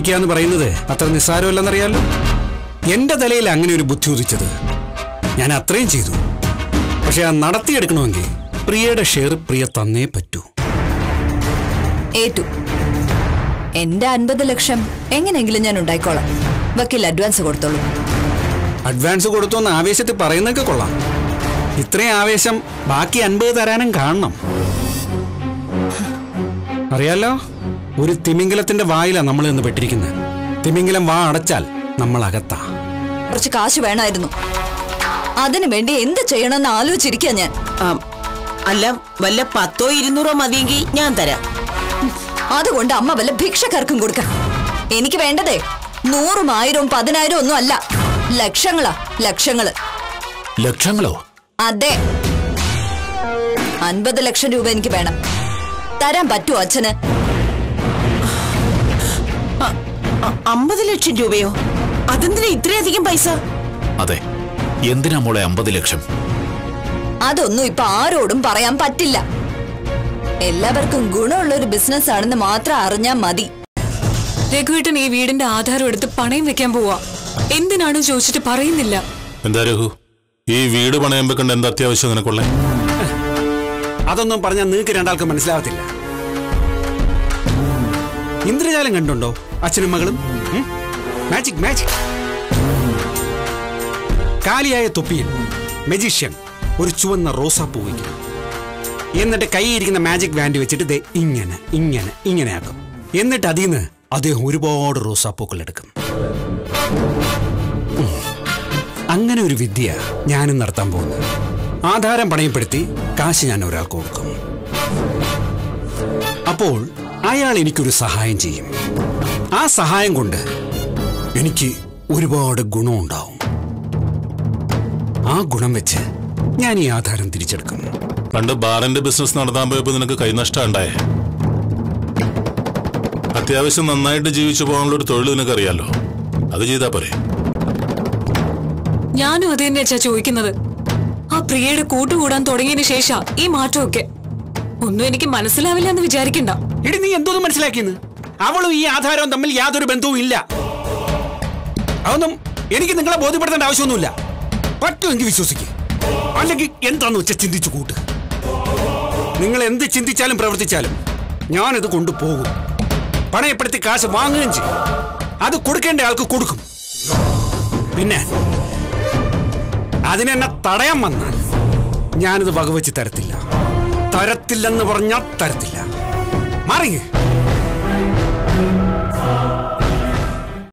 ജീവിക്കുക എന്ന് പറയുന്നത് അത്ര നിസ്സാരമല്ലെന്നറിയാലോ എന്റെ തലയിൽ അങ്ങനെ ഒരു ബുദ്ധി ഉദിച്ചത് ഞാൻ അത്രയും ചെയ്തു പക്ഷെ ആ നടത്തിയെടുക്കണമെങ്കിൽ പ്രിയയുടെ ഷെയർ പ്രിയ തന്നേ പറ്റൂ ഏറ്റു എന്റെ അൻപത് ലക്ഷം എങ്ങനെയെങ്കിലും ഞാൻ ഉണ്ടായിക്കോളാം വക്കീൽ അഡ്വാൻസ് കൊടുത്തോളൂ അഡ്വാൻസ് കൊടുത്തോന്ന് ആവേശത്തിൽ പറയുന്നൊക്കെ കൊള്ളാം ഇത്രയും ആവേശം ബാക്കി അൻപത് തരാനും കാണണം അറിയാലോ ഒരു തിമിംഗലത്തിന്റെ വായിലാ നമ്മൾ നിന്ന് പെട്ടിരിക്കുന്നത് തിമിംഗലം വാ അടച്ചാൽ നമ്മൾ അകത്താ കുറച്ച് കാശ് വേണമായിരുന്നു അതിനു വേണ്ടി എന്ത് ചെയ്യണമെന്ന് ആലോചിച്ചിരിക്കുക ഞാൻ ആം, അല്ല വല്ല പത്തോ ഇരുന്നൂറോ മതിയെങ്കിൽ ഞാൻ തരാം അതുകൊണ്ട് അമ്മ വല്ല ഭിക്ഷക്കാർക്കും കൊടുക്ക എനിക്ക് വേണ്ടതേ നൂറും ആയിരവും പതിനായിരവും ഒന്നും അല്ല ലക്ഷങ്ങളാ ലക്ഷങ്ങള് ലക്ഷങ്ങളോ അതെ അൻപത് ലക്ഷം രൂപ എനിക്ക് വേണം തരാൻ പറ്റുമോ അച്ഛന് അ- അ- അമ്പത് ലക്ഷം രൂപയോ അതെന്തിനാ ഇത്രയധികം പൈസ അതെ എന്തിനാ മോളെ അമ്പത് ലക്ഷം അതൊന്നും ഇപ്പൊ ആരോടും പറയാൻ പറ്റില്ല എല്ലാവർക്കും ഗുണമുള്ള ഒരു ബിസിനസ് ആണെന്ന് മാത്രം അറിഞ്ഞാ മതി രഘുവേട്ടൻ ഈ വീടിന്റെ ആധാരം എടുത്ത് പണയം വെക്കാൻ പോവാ എന്തിനാണ് ചോദിച്ചിട്ട് പറയുന്നില്ല എന്താ രഘു ഈ വീട് പണയം വെക്കേണ്ട എന്താ അത്യാവശ്യം നിനക്കുള്ളേ അതൊന്നും പറഞ്ഞാൽ നിങ്ങൾക്ക് രണ്ടാൾക്ക് മനസ്സിലാവത്തില്ല ഇന്ദ്രജാലം കണ്ടുണ്ടോ അച്ഛനും മകളും മാജിക് മാജിക് കാലിയായ തൊപ്പിയിൽ മെജീഷ്യൻ ഒരു ചുവന്ന റോസാപ്പൂ വയ്ക്കും എന്നിട്ട് കൈയിരിക്കുന്ന മാജിക് വാൻഡ് വെച്ചിട്ട് ദേ ഇങ്ങനെ ഇങ്ങനെ ഇങ്ങനെ ആക്കും എന്നിട്ട് അതിൽ നിന്ന് അദ്ദേഹം ഒരുപാട് റോസാപ്പൂക്കൾ എടുക്കും ഉം. അങ്ങനെ ഒരു വിദ്യ ഞാനും നടത്താൻ പോകുന്നു ആധാരം പണയപ്പെടുത്തി കാശ് ഞാൻ ഒരാൾക്ക് കൊടുക്കും അപ്പോൾ അയാൾ എനിക്കൊരു സഹായം ചെയ്യും ആ സഹായം കൊണ്ട് എനിക്ക് ഒരുപാട് ഗുണമുണ്ടാവും ആ ഗുണം വെച്ച് ഞാൻ ഈ ആധാരം തിരിച്ചെടുക്കും പണ്ട് ബാറിന്റെ ബിസിനസ് നടത്താൻ പോയപ്പോ നിനക്ക് കൈനഷ്ടം ഉണ്ടായേ അത്യാവശ്യം നന്നായിട്ട് ജീവിച്ചു പോകാനുള്ള ഒരു തൊഴിൽ നിനക്കറിയാലോ അത് ചെയ്താ പോരെ ഞാനും അത് തന്നെ അച്ഛാ ചോദിക്കുന്നത് ആ പ്രിയയുടെ കൂട്ടുകൂടാൻ തുടങ്ങിയതിന് ശേഷം ഈ മാറ്റമൊക്കെ ഒന്നും എനിക്ക് മനസ്സിലാവില്ല എന്ന് വിചാരിക്കണ്ട എടി നീ എന്തോന്നും മനസ്സിലാക്കിയെന്ന് അവളും ഈ ആധാരവും തമ്മിൽ യാതൊരു ബന്ധവും ഇല്ല അതൊന്നും എനിക്ക് നിങ്ങളെ ബോധ്യപ്പെടുത്തേണ്ട ആവശ്യമൊന്നുമില്ല പറ്റുമെങ്കിൽ വിശ്വസിക്കുക അല്ലെങ്കിൽ എന്താന്ന് വെച്ചാൽ ചിന്തിച്ചു കൂട്ട് നിങ്ങൾ എന്ത് ചിന്തിച്ചാലും പ്രവർത്തിച്ചാലും ഞാനിത് കൊണ്ടുപോകും പണയപ്പെടുത്തി കാശ് വാങ്ങുകയും ചെയ്യും അത് കൊടുക്കേണ്ട ആൾക്ക് കൊടുക്കും പിന്നെ അതിനെന്നെ തടയാൻ വന്നാൽ ഞാനിത് വകവെച്ച് തരത്തില്ല തരത്തില്ലെന്ന് പറഞ്ഞാൽ തരത്തില്ല മാറിയേ